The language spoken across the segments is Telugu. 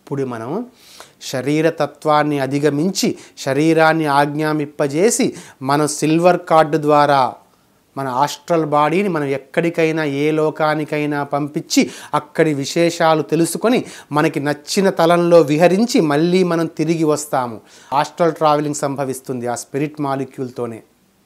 అప్పుడు మనం శరీరతత్వాన్ని అధిగమించి శరీరాన్ని ఆజ్ఞామిప్పజేసి మనం సిల్వర్ కార్డు ద్వారా మన ఆస్ట్రల్ బాడీని మనం ఎక్కడికైనా ఏ లోకానికైనా పంపించి అక్కడి విశేషాలు తెలుసుకొని మనకి నచ్చిన తలంలో విహరించి మళ్ళీ మనం తిరిగి వస్తాము ఆస్ట్రల్ ట్రావెలింగ్ సంభవిస్తుంది ఆ స్పిరిట్ మాలిక్యూల్తోనే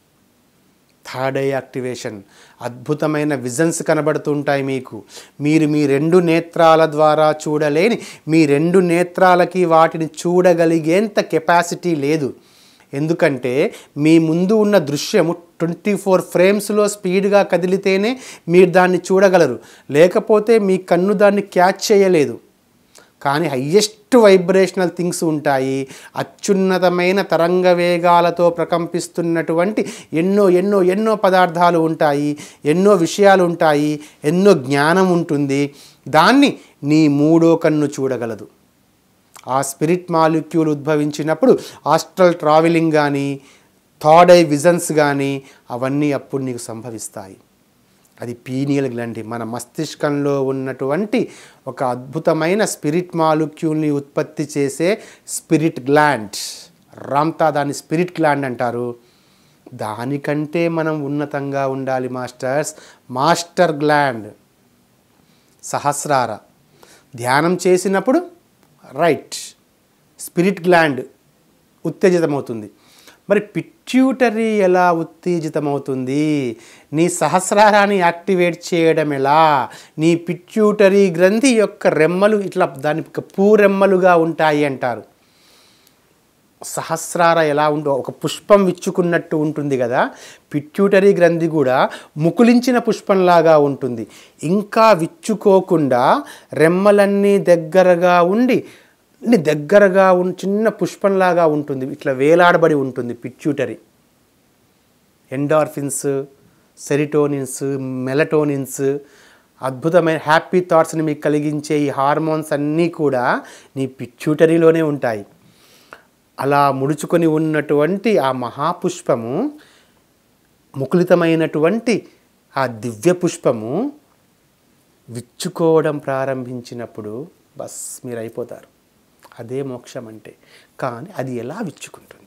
థర్డ్ ఐ యాక్టివేషన్ అద్భుతమైన విజన్స్ కనబడుతుంటాయి మీకు మీరు మీ రెండు నేత్రాల ద్వారా చూడలేని మీ రెండు నేత్రాలకి వాటిని చూడగలిగేంత కెపాసిటీ లేదు ఎందుకంటే మీ ముందు ఉన్న దృశ్యము ట్వంటీ ఫోర్ ఫ్రేమ్స్లో స్పీడ్గా కదిలితేనే మీరు దాన్ని చూడగలరు లేకపోతే మీ కన్ను దాన్ని క్యాచ్ చేయలేదు కానీ హయ్యెస్ట్ వైబ్రేషనల్ థింగ్స్ ఉంటాయి అత్యున్నతమైన తరంగ వేగాలతో ప్రకంపిస్తున్నటువంటి ఎన్నో ఎన్నో ఎన్నో పదార్థాలు ఉంటాయి ఎన్నో విషయాలు ఉంటాయి ఎన్నో జ్ఞానం ఉంటుంది దాన్ని నీ మూడో కన్ను చూడగలదు ఆ స్పిరిట్ మాలిక్యూల్ ఉద్భవించినప్పుడు ఆస్ట్రల్ ట్రావెలింగ్ కానీ థర్డ్ ఐ విజన్స్ కానీ అవన్నీ అప్పుడు నీకు సంభవిస్తాయి అది పీనియల్ గ్లాండ్ మన మస్తిష్కంలో ఉన్నటువంటి ఒక అద్భుతమైన స్పిరిట్ మాలిక్యూల్ని ఉత్పత్తి చేసే స్పిరిట్ గ్లాండ్ రామ్తా దాన్ని స్పిరిట్ గ్లాండ్ అంటారు దానికంటే మనం ఉన్నతంగా ఉండాలి మాస్టర్స్ మాస్టర్ గ్లాండ్ సహస్రార ధ్యానం చేసినప్పుడు రైట్ స్పిరిట్ గ్లాండ్ ఉత్తేజితమవుతుంది మరి పిట్యూటరీ ఎలా ఉత్తేజితమవుతుంది నీ సహస్రారాన్ని యాక్టివేట్ చేయడం ఎలా నీ పిట్యూటరీ గ్రంథి యొక్క రెమ్మలు ఇట్లా దాని యొక్క పూరెమ్మలుగా ఉంటాయి అంటారు సహస్రార ఎలా ఉందో ఒక పుష్పం విచ్చుకున్నట్టు ఉంటుంది కదా పిట్యూటరీ గ్రంథి కూడా ముకులించిన పుష్పంలాగా ఉంటుంది ఇంకా విచ్చుకోకుండా రెమ్మలన్నీ దగ్గరగా ఉండి ని దగ్గరగా ఉన్ చిన్న పుష్పంలాగా ఉంటుంది ఇట్లా వేలాడబడి ఉంటుంది పిట్యూటరీ ఎండార్ఫిన్స్ సెరిటోనిన్స్ మెలటోనిన్స్ అద్భుతమైన హ్యాపీ థాట్స్ని మీకు కలిగించే ఈ హార్మోన్స్ అన్నీ కూడా నీ పిట్యూటరీలోనే ఉంటాయి అలా ముడుచుకొని ఉన్నటువంటి ఆ మహాపుష్పము ముకులితమైనటువంటి ఆ దివ్య పుష్పము విచ్చుకోవడం ప్రారంభించినప్పుడు బస్ మీరు అయిపోతారు అదే మోక్షం అంటే కానీ అది ఎలా విచ్చుకుంటుంది